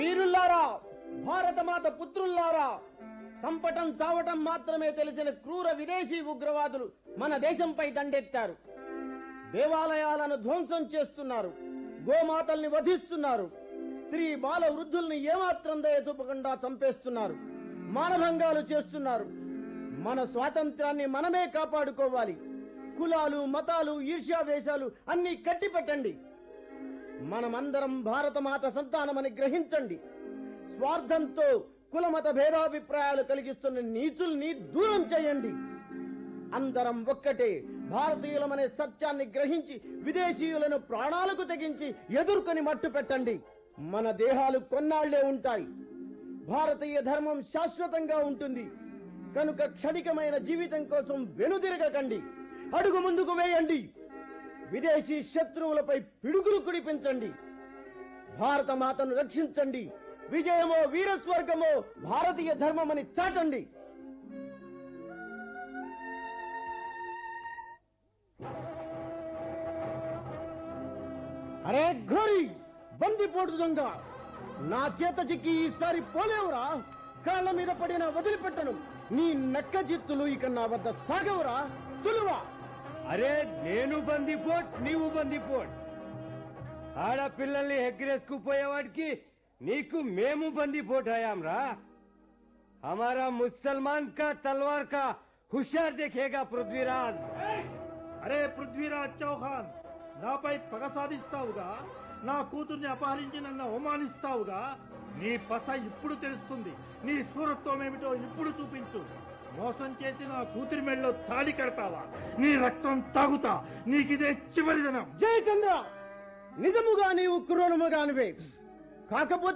వీరుల్లారా భారతమాత పుత్రుల్లారా చంపటం చావటం మాత్రమే తెలిసిన క్రూర విదేశీ ఉగ్రవాదులు మన దేశంపై దండెత్తారు దేవాలయాలను ధ్వంసం చేస్తున్నారు గోమాతల్ని వధిస్తున్నారు స్త్రీ బాల వృద్ధుల్ని ఏమాత్రం దయ చూపకుండా చంపేస్తున్నారు మానభంగాలు చేస్తున్నారు మన స్వాతంత్రాన్ని మనమే కాపాడుకోవాలి కులాలు మతాలు ఈర్ష్యావేశాలు అన్ని కట్టిపెట్టండి మనమందరం భారతమాత సంతానమని గ్రహించండి స్వార్థంతో కులమత భేదాభిప్రాయాలు కలిగిస్తున్న నీచుల్ని దూరం చేయండి అందరం ఒక్కటే భారతీయులమనే సత్యాన్ని గ్రహించి విదేశీయులను ప్రాణాలకు తెగించి ఎదుర్కొని మట్టు పెట్టండి మన దేహాలు కొన్నాళ్లే ఉంటాయి భారతీయ ధర్మం శాశ్వతంగా ఉంటుంది కనుక క్షణికమైన జీవితం కోసం వెనుదిరగకండి అడుగు ముందుకు వేయండి విదేశీ శత్రువులపై పిడుగులు కుడిపించండి భారత మాతను రక్షించండి విజయమో వీరస్వర్గమో భారతీయ ధర్మమని చాటండి అరే ఘోరి బందిపోటు దొంగ నా చేత చిక్కి ఈసారి పోలేవురా కాళ్ళ మీద పడిన వదిలిపెట్టను నీ నక్క చిత్తులు ఇక నా వద్ద సాగవురా తులువా అరే నేను బందిపోట్ నీవు బందిపోట్ ఆడపిల్లల్ని ఎగ్రేసుకుపోయేవాడికి నీకు మేము బందిపోట్ అయ్యాం రా हमारा मुसलमान का तलवार का होशियार देखेगा पृथ्वीराज అరే పృథ్వీరాజ్ చౌహాన్ నాపై పగ సాధిస్తావుగా నా కూతుర్ని అపహరించి నన్ను అవమానిస్తావుగా నీ పస ఇప్పుడు తెలుస్తుంది నీ సూరత్వం ఏమిటో ఇప్పుడు చూపించు మోసం చేసి నా కూతురి మెళ్ళలో తాడి కడతావా నీ రక్తం తాగుతా నీకిదే చివరి దినం జయచంద్ర నిజముగా నీవు క్రూరముగానివే కాకపోతే